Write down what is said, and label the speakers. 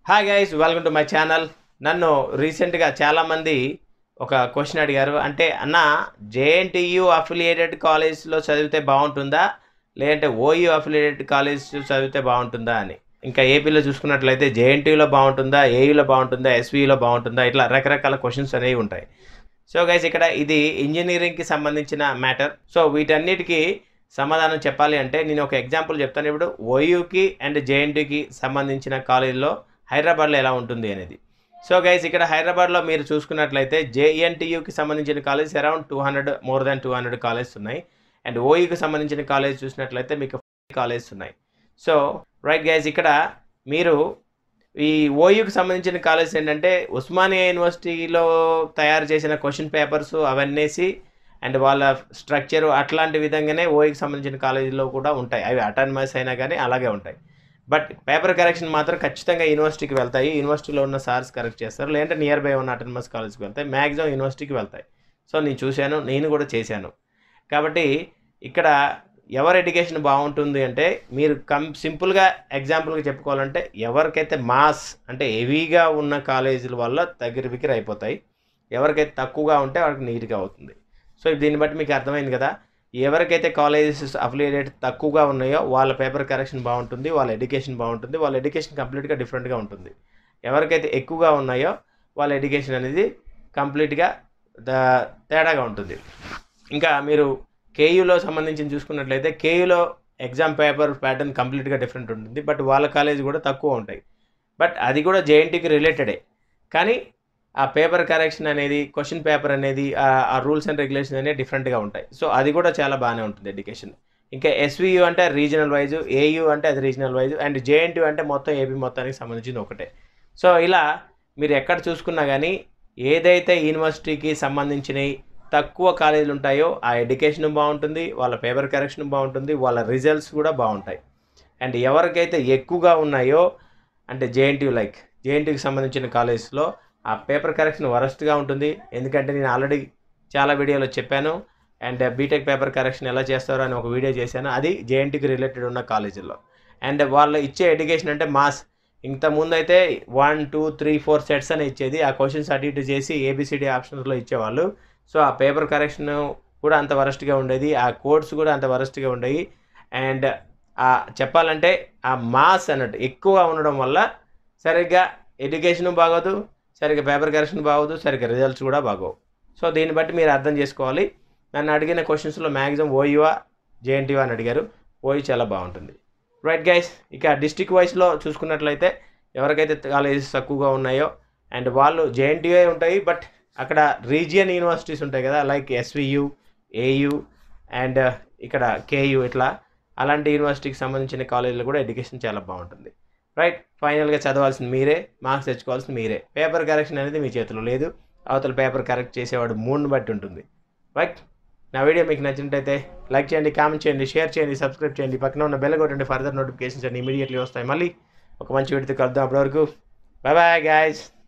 Speaker 1: hi guys welcome to my channel నన్ను రీసెంట్గా చాలామంది ఒక క్వశ్చన్ అడిగారు అంటే అన్న జేఎన్టీయు అఫిలియేటెడ్ కాలేజ్లో చదివితే బాగుంటుందా లేదంటే ఓయూ అఫిలియేటెడ్ కాలేజ్ చదివితే బాగుంటుందా అని ఇంకా ఏపీలో చూసుకున్నట్లయితే జేఎన్టీయూలో బాగుంటుందా ఏయూలో బాగుంటుందా ఎస్వీలో బాగుంటుందా ఇట్లా రకరకాల క్వశ్చన్స్ అనేవి ఉంటాయి సో గైస్ ఇక్కడ ఇది ఇంజనీరింగ్కి సంబంధించిన మ్యాటర్ సో వీటన్నిటికీ సమాధానం చెప్పాలి అంటే నేను ఒక ఎగ్జాంపుల్ చెప్తాను ఇప్పుడు ఓయూకి అండ్ జేఎన్టీకి సంబంధించిన కాలేజీలో హైదరాబాద్లో ఎలా ఉంటుంది అనేది సో గైస్ ఇక్కడ హైదరాబాద్లో మీరు చూసుకున్నట్లయితే జేఎన్టీయూకి సంబంధించిన college around two hundred more than two hundred colleges ఉన్నాయి అండ్ ఓయూకి సంబంధించిన కాలేజ్ చూసినట్లయితే మీకు కాలేజెస్ ఉన్నాయి సో రైట్ గైస్ ఇక్కడ మీరు ఈ ఓయూకి సంబంధించిన కాలేజ్ ఏంటంటే ఉస్మానియా యూనివర్సిటీలో తయారు చేసిన క్వశ్చన్ పేపర్స్ అవన్నీసి అండ్ వాళ్ళ స్ట్రక్చరు అట్లాంటి విధంగానే ఓయూకి సంబంధించిన కాలేజీలో కూడా ఉంటాయి అవి అటానమస్ అయినా కానీ అలాగే ఉంటాయి బట్ పేపర్ కరెక్షన్ మాత్రం ఖచ్చితంగా యూనివర్సిటీకి వెళ్తాయి యూనివర్సిటీలో ఉన్న సార్స్ కరెక్ట్ చేస్తారు లేదంటే నియర్ బై ఉన్న అటానమస్ కాలేజ్కి వెళ్తాయి మ్యాక్సిమం యూనివర్సిటీకి వెళ్తాయి సో నేను చూశాను నేను కూడా చేశాను కాబట్టి ఇక్కడ ఎవరి ఎడ్యుకేషన్ బాగుంటుంది అంటే మీరు కం సింపుల్గా ఎగ్జాంపుల్గా చెప్పుకోవాలంటే ఎవరికైతే మాస్ అంటే హెవీగా ఉన్న కాలేజీల వల్ల దగ్గర బిగిరి అయిపోతాయి ఎవరికైతే తక్కువగా ఉంటే వాళ్ళకి నీట్గా అవుతుంది సో దీన్ని బట్టి మీకు అర్థమైంది కదా ఎవరికైతే కాలేజెస్ అఫిలియేటెడ్ తక్కువగా ఉన్నాయో వాళ్ళ పేపర్ కరెక్షన్ బాగుంటుంది వాళ్ళ ఎడ్యుకేషన్ బాగుంటుంది వాళ్ళ ఎడ్యుకేషన్ కంప్లీట్గా డిఫరెంట్గా ఉంటుంది ఎవరికైతే ఎక్కువగా ఉన్నాయో వాళ్ళ ఎడ్యుకేషన్ అనేది కంప్లీట్గా ద- తేడాగా ఉంటుంది ఇంకా మీరు కేయూలో సంబంధించి చూసుకున్నట్లయితే కేయూలో ఎగ్జామ్ పేపర్ ప్యాటర్న్ కంప్లీట్గా డిఫరెంట్ ఉంటుంది బట్ వాళ్ళ కాలేజ్ కూడా తక్కువ ఉంటాయి బట్ అది కూడా జేఎన్టీకి రిలేటెడే కానీ ఆ పేపర్ కరెక్షన్ అనేది క్వశ్చన్ పేపర్ అనేది ఆ- ఆ రూల్స్ అండ్ రెగ్యులేషన్ అనేవి డిఫరెంట్గా ఉంటాయి సో అది కూడా చాలా బాగానే ఉంటుంది ఎడ్యుకేషన్ ఇంకా ఎస్వియు అంటే రీజనల్ వైజ్ ఏయు అంటే అది రీజనల్ వైజ్ అండ్ జేఎన్టీ అంటే మొత్తం ఏపీ మొత్తానికి సంబంధించింది ఒకటే సో ఇలా మీరు ఎక్కడ చూసుకున్నా కానీ ఏదైతే యూనివర్సిటీకి సంబంధించినవి తక్కువ కాలేజీలు ఉంటాయో ఆ ఎడ్యుకేషన్ బాగుంటుంది వాళ్ళ పేపర్ కరెక్షన్ బాగుంటుంది వాళ్ళ రిజల్ట్స్ కూడా బాగుంటాయి అండ్ ఎవరికైతే ఎక్కువగా ఉన్నాయో అంటే జేఎన్టీ లైక్ జేఎన్టీకి సంబంధించిన కాలేజెస్లో ఆ పేపర్ కరెక్షన్ వరస్ట్గా ఉంటుంది ఎందుకంటే నేను ఆల్రెడీ చాలా వీడియోలో చెప్పాను అండ్ బీటెక్ పేపర్ కరెక్షన్ ఎలా చేస్తారో అని ఒక వీడియో చేశాను అది జేఎన్టీకి రిలేటెడ్ ఉన్న కాలేజీల్లో అండ్ వాళ్ళు ఇచ్చే ఎడ్యుకేషన్ అంటే మాస్ ఇంత ముందు అయితే one two three four sets అని ఇచ్చేది ఆ క్వశ్చన్స్ అటు ఇటు చేసి ఏబిసిడి ఆప్షన్స్లో ఇచ్చేవాళ్ళు సో ఆ పేపర్ కరెక్షన్ కూడా అంత వరస్ట్గా ఉండేది ఆ కోడ్స్ కూడా అంత వరస్ట్గా ఉండేవి అండ్ ఆ చెప్పాలంటే ఆ మాస్ అన్నట్టు ఎక్కువ ఉండడం వల్ల సరిగ్గా ఎడ్యుకేషన్ బాగోదు సరిగ్గా పేపర్ కరెక్షన్ బాగోదు సరిగ్గా రిజల్ట్స్ కూడా బాగోవు సో దీన్ని బట్టి మీరు అర్థం చేసుకోవాలి నన్ను అడిగిన క్వశ్చన్స్లో మ్యాక్సిమం ఓయువా జేఎన్టీవా అని అడిగారు ఓయూ చాలా బాగుంటుంది రైట్ గైస్ ఇక డిస్టిక్ వైస్లో చూసుకున్నట్లయితే ఎవరికైతే కాలేజెస్ తక్కువగా ఉన్నాయో అండ్ వాళ్ళు జేఎన్టీఏ ఉంటాయి బట్ అక్కడ రీజియన్ యూనివర్సిటీస్ ఉంటాయి కదా లైక్ ఎస్వియు ఏయు అండ్ ఇక్కడ కేయు ఇట్లా అలాంటి యూనివర్సిటీకి సంబంధించిన కాలేజీలో కూడా ఎడ్యుకేషన్ చాలా బాగుంటుంది రైట్ ఫైనల్గా చదవాల్సింది మీరే మార్క్స్ తెచ్చుకోవాల్సింది మీరే పేపర్ కరెక్షన్ అనేది మీ చేతిలో లేదు అవతల పేపర్ కరెక్ట్ చేసేవాడు మూడ్ని బట్టి ఉంటుంది రైట్ నా వీడియో మీకు నచ్చినట్టయితే లైక్ చేయండి కామెంట్ చేయండి షేర్ చేయండి సబ్స్క్రైబ్ చేయండి పక్కన ఉన్న బెల్ కొట్టండి ఫర్దర్ నోటిఫికేషన్స్ అన్ని ఇమీడియట్లీ వస్తాయి మళ్ళీ ఒక మంచి వీడితో కలుద్దాం అప్పటివరకు బాయ్ బాయ్ గాయస్